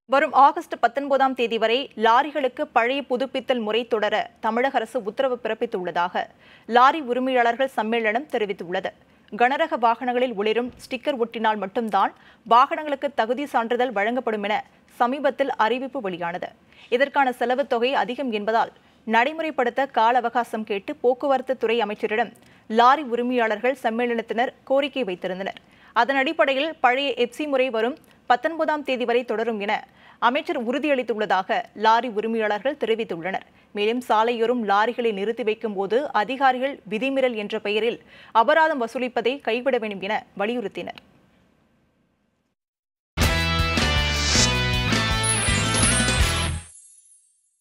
வரும் ஆகஸ்ட் பத்தொன்பதாம் தேதி வரை லாரிகளுக்கு பழைய புதுப்பித்தல் முறை தொடர தமிழக அரசு உத்தரவு பிறப்பித்துள்ளதாக லாரி உரிமையாளர்கள் சம்மேளனம் தெரிவித்துள்ளது கனரக வாகனங்களில் ஒளிரும் ஸ்டிக்கர் ஒட்டினால் மட்டும்தான் வாகனங்களுக்கு தகுதி சான்றிதழ் வழங்கப்படும் என சமீபத்தில் அறிவிப்பு வெளியானது இதற்கான செலவுத் தொகை அதிகம் என்பதால் நடைமுறைப்படுத்த கால அவகாசம் கேட்டு போக்குவரத்து துறை அமைச்சரிடம் லாரி உரிமையாளர்கள் சம்மேளனத்தினர் கோரிக்கை வைத்திருந்தனர் அதன் அடிப்படையில் பழைய எப்சி முறை வரும் பத்தொன்பதாம் தேதி வரை தொடரும் என அமைச்சர் உறுதியளித்துள்ளதாக லாரி உரிமையாளர்கள் தெரிவித்துள்ளனர் மேலும் சாலையோரம் லாரிகளை நிறுத்தி வைக்கும் போது அதிகாரிகள் விதிமீறல் என்ற பெயரில் அபராதம் வசூலிப்பதை கைவிட வேண்டும் என வலியுறுத்தினர்